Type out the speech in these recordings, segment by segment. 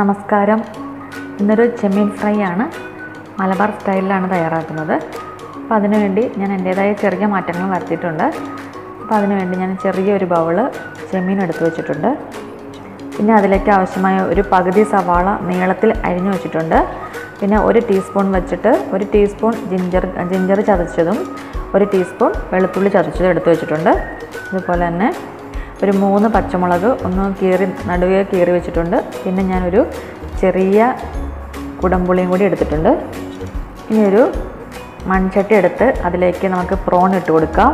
നമസ്കാരം ഇന്നൊരു ചെമ്മീൻ ഫ്രൈ ആണ് മലബാർ സ്റ്റൈലിലാണ് തയ്യാറാക്കുന്നത് അപ്പോൾ അതിനുവേണ്ടി ഞാൻ എൻ്റേതായ ചെറിയ മാറ്റങ്ങൾ വരുത്തിയിട്ടുണ്ട് അപ്പോൾ അതിനുവേണ്ടി ഞാൻ ചെറിയൊരു ബൗള് ചെമ്മീൻ എടുത്തു വെച്ചിട്ടുണ്ട് പിന്നെ അതിലേക്ക് ആവശ്യമായ ഒരു പകുതി സവാള നീളത്തിൽ അരിഞ്ഞു വെച്ചിട്ടുണ്ട് പിന്നെ ഒരു ടീസ്പൂൺ വെച്ചിട്ട് ഒരു ടീസ്പൂൺ ജിഞ്ചർ ജിഞ്ചർ ചതച്ചതും ഒരു ടീസ്പൂൺ വെളുത്തുള്ളി ചതച്ചതും എടുത്തു വെച്ചിട്ടുണ്ട് അതുപോലെ തന്നെ ഒരു മൂന്ന് പച്ചമുളക് ഒന്ന് കീറി നടുവേ കീറി വെച്ചിട്ടുണ്ട് പിന്നെ ഞാനൊരു ചെറിയ കുടംപുളിയും കൂടി എടുത്തിട്ടുണ്ട് ഇനി ഒരു മൺചട്ടി എടുത്ത് അതിലേക്ക് നമുക്ക് പ്രോൺ ഇട്ട് കൊടുക്കാം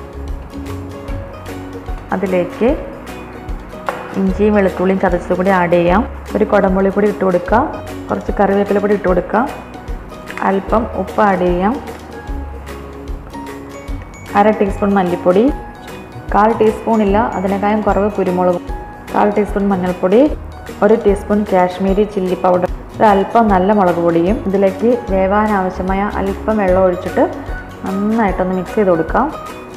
അതിലേക്ക് ഇഞ്ചിയും വെളുത്തുള്ളിയും ചതച്ചത് കൂടി ആഡ് ചെയ്യാം ഒരു കുടംപുളി കൂടി ഇട്ട് കൊടുക്കാം കുറച്ച് കറിവേപ്പില കൂടി ഇട്ട് കൊടുക്കാം അല്പം ഉപ്പ് ആഡ് ചെയ്യാം അര ടീസ്പൂൺ മല്ലിപ്പൊടി കാൽ ടീസ്പൂൺ ഇല്ല അതിനേക്കാളും കുറവ് കുരുമുളക് കാൽ ടീസ്പൂൺ മഞ്ഞൾപ്പൊടി ഒരു ടീസ്പൂൺ കാശ്മീരി ചില്ലി പൗഡർ ഒരു അല്പം നല്ല മുളക് പൊടിയും ഇതിലേക്ക് വേവാൻ ആവശ്യമായ അല്പം വെള്ളം ഒഴിച്ചിട്ട് നന്നായിട്ടൊന്ന് മിക്സ് ചെയ്ത് കൊടുക്കാം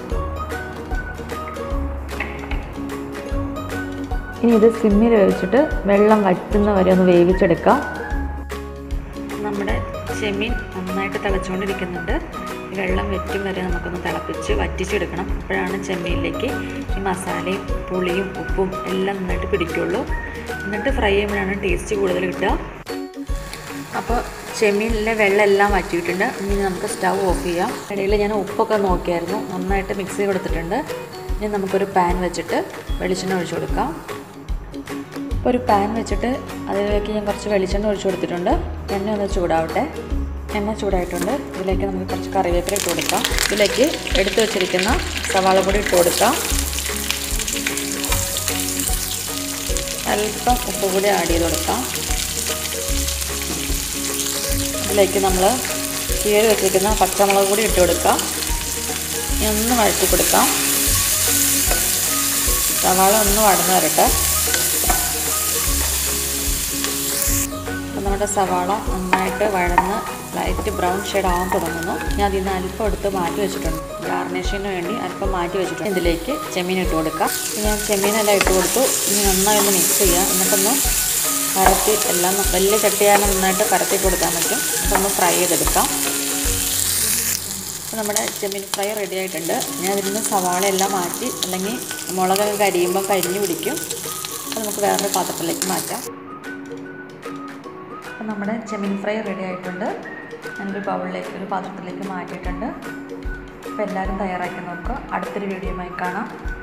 ഇനി ഇത് സിമ്മിൽ വേവിച്ചിട്ട് വെള്ളം വറ്റുന്ന വരെ ഒന്ന് വേവിച്ചെടുക്കാം നമ്മുടെ ചെമ്മീൻ നന്നായിട്ട് തിളച്ചുകൊണ്ടിരിക്കുന്നുണ്ട് ഈ വെള്ളം വറ്റും വരെ നമുക്കൊന്ന് തിളപ്പിച്ച് വറ്റിച്ചെടുക്കണം അപ്പോഴാണ് ചെമ്മീനിലേക്ക് ഈ മസാലയും പുളിയും ഉപ്പും എല്ലാം നന്നായിട്ട് പിടിക്കുള്ളൂ എന്നിട്ട് ഫ്രൈ ചെയ്യുമ്പോഴാണ് ടേസ്റ്റ് കൂടുതൽ കിട്ടുക അപ്പോൾ ചെമ്മീനിലെ വെള്ളം എല്ലാം വറ്റിയിട്ടുണ്ട് ഇനി നമുക്ക് സ്റ്റൗ ഓഫ് ചെയ്യാം ഇടയിൽ ഞാൻ ഉപ്പൊക്കെ നോക്കിയായിരുന്നു നന്നായിട്ട് മിക്സ് ചെയ്ത് കൊടുത്തിട്ടുണ്ട് ഇനി നമുക്കൊരു പാൻ വെച്ചിട്ട് വെളിച്ചെണ്ണ ഒഴിച്ചു കൊടുക്കാം ഇപ്പോൾ ഒരു പാൻ വെച്ചിട്ട് അതിലേക്ക് ഞാൻ കുറച്ച് വെളിച്ചെണ്ണ ഒഴിച്ചു കൊടുത്തിട്ടുണ്ട് എണ്ണ ഒന്ന് ചൂടാവട്ടെ എണ്ണ ചൂടായിട്ടുണ്ട് ഇതിലേക്ക് നമുക്ക് കുറച്ച് കറിവേപ്പില ഇട്ട് കൊടുക്കാം ഇതിലേക്ക് എടുത്തു വെച്ചിരിക്കുന്ന സവാള പൊടി ഇട്ട് കൊടുക്കാം അല്പം ഉപ്പ് കൂടി ആഡ് ചെയ്ത് കൊടുക്കാം ഇതിലേക്ക് നമ്മൾ കീറി വെച്ചിരിക്കുന്ന പച്ചമുളക് കൂടി ഇട്ട് കൊടുക്കാം ഇനി ഒന്ന് വഴറ്റി കൊടുക്കാം സവാള ഒന്ന് വടന്ന് വരട്ടെ അപ്പോൾ നമ്മുടെ സവാള നന്നായിട്ട് വഴന്ന് ലൈറ്റ് ബ്രൗൺ ഷെയ്ഡ് ആവാൻ തുടങ്ങുന്നു ഞാൻ അതിൽ നിന്ന് അല്പം എടുത്ത് മാറ്റി വെച്ചിട്ടുണ്ട് ഗാർണിഷിന് വേണ്ടി അല്പം മാറ്റി വെച്ചിട്ടുണ്ട് ഇതിലേക്ക് ചെമ്മീൻ ഇട്ട് കൊടുക്കാം ഇനി ഞാൻ ചെമ്മീനെല്ലാം ഇട്ട് കൊടുത്തു ഇനി നന്നായി ഒന്ന് മിക്സ് ചെയ്യാം എന്നിട്ടൊന്ന് പരത്തി എല്ലാം വലിയ ചട്ടിയാണ് നന്നായിട്ട് പരത്തി കൊടുക്കാൻ പറ്റും അതൊന്ന് ഫ്രൈ ചെയ്തെടുക്കാം അപ്പോൾ നമ്മുടെ ചെമ്മീൻ ഫ്രൈ റെഡി ആയിട്ടുണ്ട് ഞാൻ അതിൽ നിന്ന് സവാള എല്ലാം മാറ്റി അല്ലെങ്കിൽ മുളകൊക്കെ കരിയുമ്പോൾ കരിഞ്ഞു പിടിക്കും അപ്പോൾ നമുക്ക് വേറൊരു പാത്രത്തിലേക്ക് മാറ്റാം അപ്പോൾ നമ്മുടെ ചെമ്മീൻ ഫ്രൈ റെഡി ആയിട്ടുണ്ട് ഞാനൊരു ബൗളിലേക്ക് ഒരു പാത്രത്തിലേക്ക് മാറ്റിയിട്ടുണ്ട് അപ്പോൾ എല്ലാവരും തയ്യാറാക്കി നോക്കുക അടുത്തൊരു വീഡിയോയുമായി കാണാം